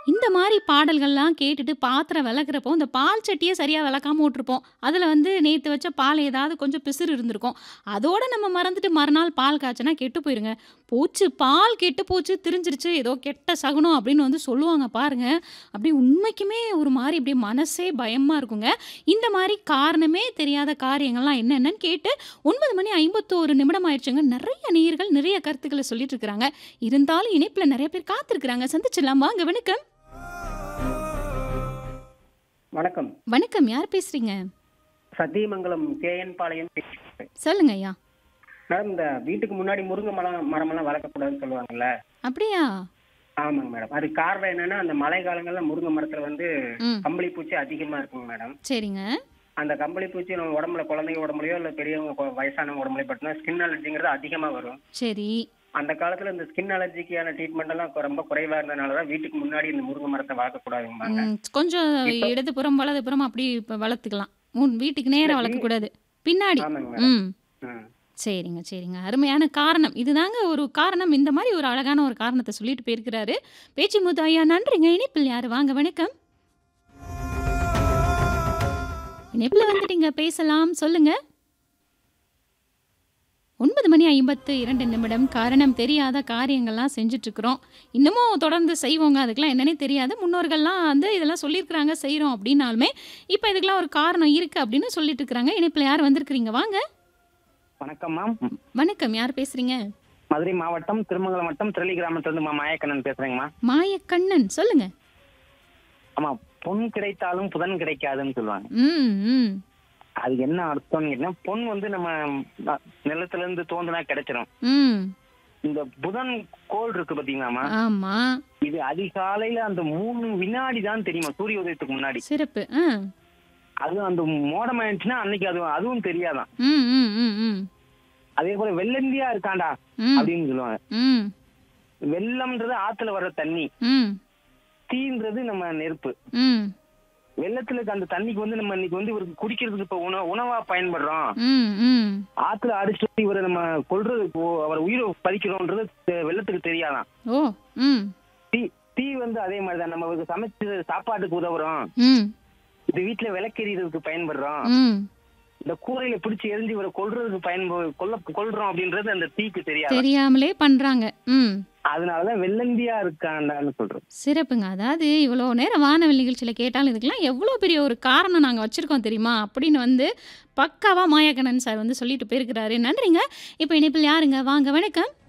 இந்த மாரி பாடல்கள்லாம் கேட்டுட்டு பாத்திரம் வெளக்குறப்போ, இந்த பால் சட்டிய சரியா வெளக்காம விட்டுருப்போம். அதுல வந்து நேத்து வச்ச பால் ஏதாவது கொஞ்சம் பிசிறு இருந்திருக்கும். அதோட நம்ம மறந்துட்டு மறுநாள் பால் காய்ச்சுனா கெட்டு போயிருங்க. "போச்சு பால் கெட்டு போச்சு, திரிஞ்சிருச்சு, ஏதோ கெட்ட சகுனம்" அப்படின்னு வந்து சொல்லுவாங்க பாருங்க. அப்படியே உண்மைக்குமே ஒரு மாரி அப்படியே மனசே பயமா இருக்குங்க. இந்த மாரி காரணமே தெரியாத காரியங்கள்லாம் என்னென்னன்னு கேட்டு 9 மணி 51 நிமிடம் ஆயிடுச்சுங்க. நெறைய நேயர்கள் நிறைய கருத்துக்கள சொல்லிட்டு இருக்கிறாங்க. இருந்தாலும் இணைப்புல நெறைய பேர் காத்திருக்கிறாங்க. சந்திச்சிடலாம் வாங்க. வணக்கம். வணக்கம். வணக்கம். யார் பேசுறீங்க? சத்தியமங்கலம் கேஎன் பாளையம் பேசுறேன். சொல்லுங்க ஐயா. மேடம் இந்த வீட்டுக்கு முன்னாடி முருங்கை மரம் மரமெல்லாம் வளர்க்கக்கூடாதுன்னு சொல்லுவாங்கல்ல. அப்படியா? ஆமாங்க மேடம். அதுக்கு காரணம் என்னன்னா, அந்த மழை காலங்கள்ல முருங்கை மரத்துல வந்து ம். கம்பளி பூச்சி அதிகமா இருக்குங்க மேடம். சரிங்க. அந்த கம்பளி பூச்சி நம்ம உடம்புல குழந்தைங்க உடம்புலயோ இல்ல பெரியவங்க கொ வயசானவங்க உடம்புலயோ பட்டுனா ஸ்கின் அலர்ஜிங்கிறது அதிகமா வரும். சரி. அந்த காலத்துல இந்த ஸ்கின் அலர்ஜிக்கான ட்ரீட்மெண்ட் எல்லாம் கொ- ரொம்ப குறைவா இருந்தனால தான் வீட்டுக்கு முன்னாடி இந்த முருங்கை மரத்தை வளர்க்கக்கூடாதும்பாங்க. ம். கொஞ்சம் இப்ப இடதுபுறம், வலதுபுறம் அப்படி இப்ப வளர்த்துக்கலாம். முன் வீட்டுக்கு நேரா இல்ல வீ வளர்க்கக்கூடாது. பின்னாடி. ஆமாங்க மேடம். ம். ம். சரிங்க, சரிங்க. அருமையான காரணம். இதுதாங்க ஒரு காரணம். இந்த மாரி ஒரு அழகான ஒரு காரணத்த சொல்லிட்டு போயிருக்கிறாரு. பேச்சிமுத்து ஐயா நன்றிங்க. இணைப்பில் யாரு? வாங்க வணக்கம். இணைப்புல வந்துட்டீங்க. பேசலாம். சொல்லுங்க. 9 மணி 52 நிமிடம். காரணம் தெரியாத காரியங்கள்லாம் செஞ்சுட்ருக்கிறோம். இன்னமும் தொடர்ந்து செய்வோங்க. அதுக்கெல்லாம் என்னன்னே தெரியாது. முன்னோர்கள்லாம் வந்து இதெல்லாம் சொல்லியிருக்கிறாங்க, செய்றோம் அப்படின்னாலுமே, இப்ப இதுக்கெல்லாம் ஒரு காரணம் இருக்கு அப்படின்னு சொல்லிட்டு இருக்கிறாங்க. இணைப்புல யார் வந்திருக்கிறீங்க? வாங்க. வணக்கம் மேம். வணக்கம். யார் பேசுறீங்க? மதுரை மாவட்டம் திருமங்கலம் வட்டம் திரளி கிராமத்திலிருந்து மா மாயக்கண்ணன் பேசுறேங்கம்மா. மாயக்கண்ணன். சொல்லுங்க. ஆமா பொன் கிடைத்தாலும் புதன் கிடைக்காதுன்னு சொல்லுவாங்க. ம், ம். அது என்ன அர்த்தம்னு கேட்டீங்கன்னா, பொன் வந்து நம்ம ந- நிலத்துல இருந்து தோண்டுனா கிடைச்சிரும். ம். இந்த புதன் கோள் இருக்கு பாத்தீங்களாம்மா, ஆமா. இது அதிகாலையில அந்த மூணு வினாடி தான் தெரியுமா சூரிய உதயத்துக்கு முன்னாடி. சிறப்பு. ஆ. அது அந்த மோடம் ஆயிடுச்சுன்னா அன்னைக்கு அது அதுவும் தெரியாதான். ம், ம், ம், ம். அதே போல வெள்ளந்தியா இருக்காண்டா ம். அப்படின்னு சொல்லுவாங்க. ம். வெள்ளம்ன்றது ஆத்துல வர்ற தண்ணி, ம். தீன்றது நம்ம நெருப்பு. ம். வெள்ளத்துல இருக்க அந்த தண்ணிக்கு வந்து நம்ம இன்னைக்கு வந்து இவருக்கு குடிக்கிறதுக்கு இப்ப உண உணவா பயன்படுறோம். ம், ம். ஆத்துல அடிச்சு இவரை நம்ம கொல்றது அவர் உயிரை பறிக்கிறோன்றது தெ- வெள்ளத்துக்கு தெரியாதான். ஓ! ம். தீ தீ வந்து அதே மாதிரிதான் நம்ம இவருக்கு சமைச்சு சாப்பாட்டுக்கு உதவுறோம். ம். இது வீட்டுல விளக்கெறியறதுக்கு பயன்படுறோம். ம். இந்த கூரையில பிடிச்சு எரிஞ்சு இவரை கொல்றதுக்கு பயன்ப கொல்ல கொல்றோம் அப்படின்றது அந்த தீக்கு தெரியாது. தெரியாமலே பண்றாங்க. ம். அதனாலதான் வெள்ளந்தியா இருக்காண்டான்னு சொல்றோம். சிறப்புங்க. அதாவது இவ்வளோ நேரம் வானவில் நிகழ்ச்சியில கேட்டாலும் இதுக்கெல்லாம் எவ்வளோ பெரிய ஒரு காரணம் நாங்க வச்சிருக்கோம் தெரியுமா? அப்படின்னு வந்து பக்காவா மாயக்கண்ணன் சார் வந்து சொல்லிட்டு போயிருக்கிறாரு. நன்றிங்க. இப்ப இணைப்பில் யாருங்க? வாங்க வணக்கம்.